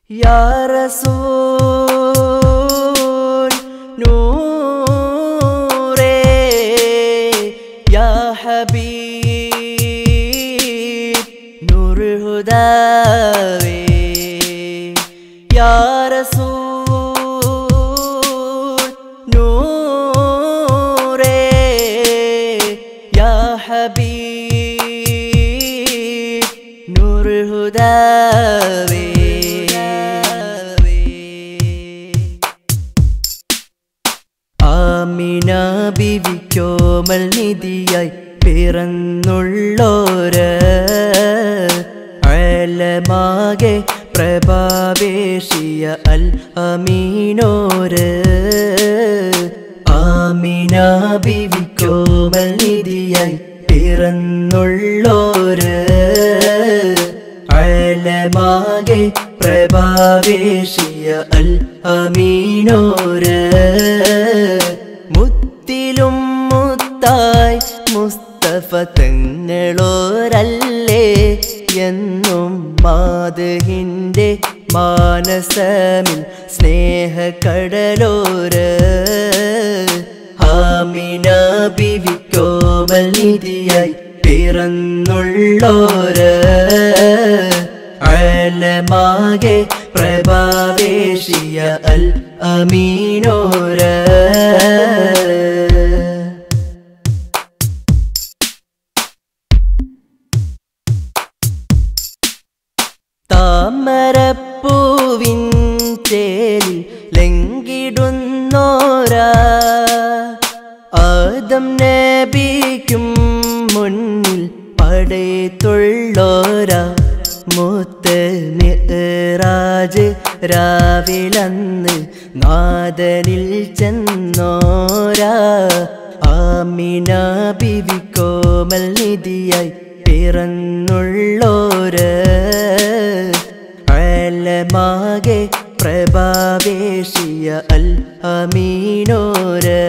يا رسول نوري يا حبيب نور هداوي يا رسول نوري يا حبيب نور هداوي ആമിന ബിവിക്കോമൽ നിധിയായി പിറന്നുള്ളോര് അലമാകെ പ്രഭാവേശിയ അൽ അമീനോര് ആമിന ബിവിക്കോമൽ നിധിയായി പിറന്നുള്ളോര് അലമാകെ പ്രഭാവേശിയ അൽ അമീനോര് മുത്തിലും മുത്തായി മുസ്തഫ തങ്ങളോരല്ലേ എന്നും മാതഹിൻ്റെ മാനസമിൽ സ്നേഹക്കടലോര് ആമിന ബിവിക്കോമൽ നിധിയായി പിറന്നുള്ളോര് അലമാകെ പ്രഭാവേശിയ അൽ അമീനോര് താമരപ്പൂവിൻ ചേലിൽ ലംഘിടുന്നോരാ ആദം നബിക്കും മുന്നിൽ പടയത്തുള്ളോരാ മുത്ത് മിറാജ് രാവിലന്ന് നാദനിൽ ചെന്നോരാ ആമിന ബിവി കോമൽ നിധിയായി പിറന്നുള്ളോര് അലമാകെ പ്രഭാവേശിയ അൽ അമീനോര്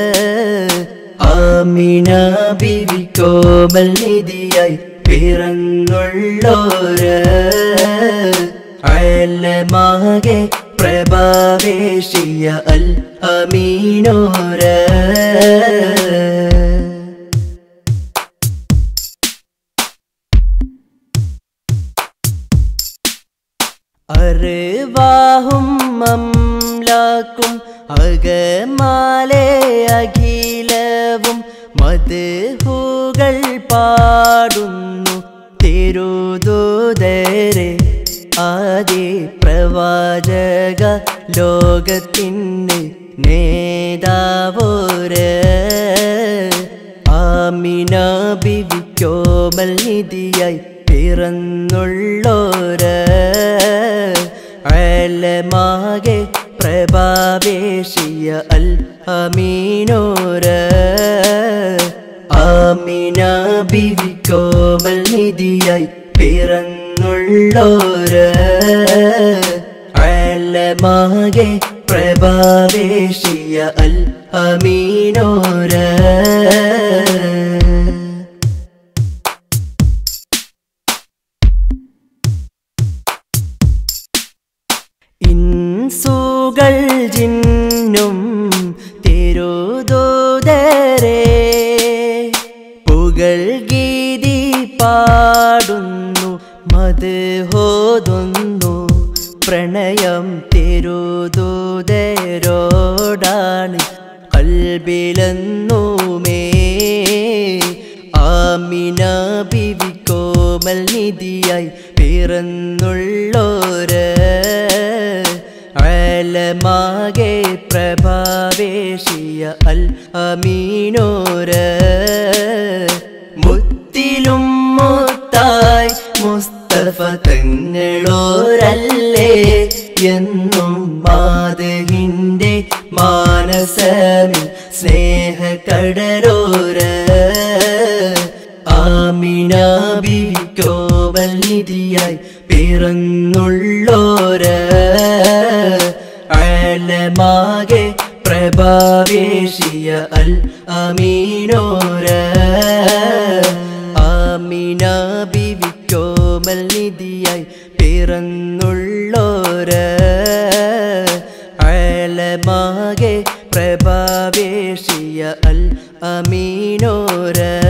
ആമിന ബിവി കോമൽ നിധിയായി പിറന്നുള്ളോര് അലമാകെ പ്രഭാവേശിയ അൽ അമീനോര് അറിവാഹും മംലാക്കും അകമാലെ അഖിലവും മധുഹുകൾ പാടുന്നു തിരുദൂതരെ ആദി പ്രവാചക ലോകത്തിന് നേതാവോര് ആമിന ബിവിക്കോമൽ നിധിയായി പിറന്നുള്ളോര് അലമാകെ പ്രഭാവേശിയ അൽ അമീനോര് ആമിന ബിവിക്കോമൽ നിധിയായി പിറന്നുള്ളോര് അലമാകെ പ്രഭാവേശിയ അൽ അമീനോര് ഇൻസുകൾ ജിന്നും തിരുദൂതരെ പുകൾ ഗീതി പാടുന്നു മത് ഹോതുന്നു പ്രണയം തിരുദൂതരോടാണ് കൽബിലെന്നുമേ ആമിന ബിവി കോമൽ നിധിയായി പിറന്നുള്ളോര് അലമാകെ പ്രഭാവേശിയ അൽ അമീനോര് മുത്തിലും മുത്തായി മുസ്തഫ തങ്ങളോരല്ലേ എന്നും മാതകിൻ്റെ മാനസമിൽ സ്നേഹക്കടലോര് ആമിന ബിവിക്കോവൽ നിധിയായി പിറന്നുള്ളോര് അലമാകെ പ്രഭാവേശിയ അൽ അമീനോര് ആമിന ബിവിക്കോമൽ നിധിയായി പിറന്നുള്ളോര് അലമാകെ പ്രഭാവേശിയ അൽ അമീനോര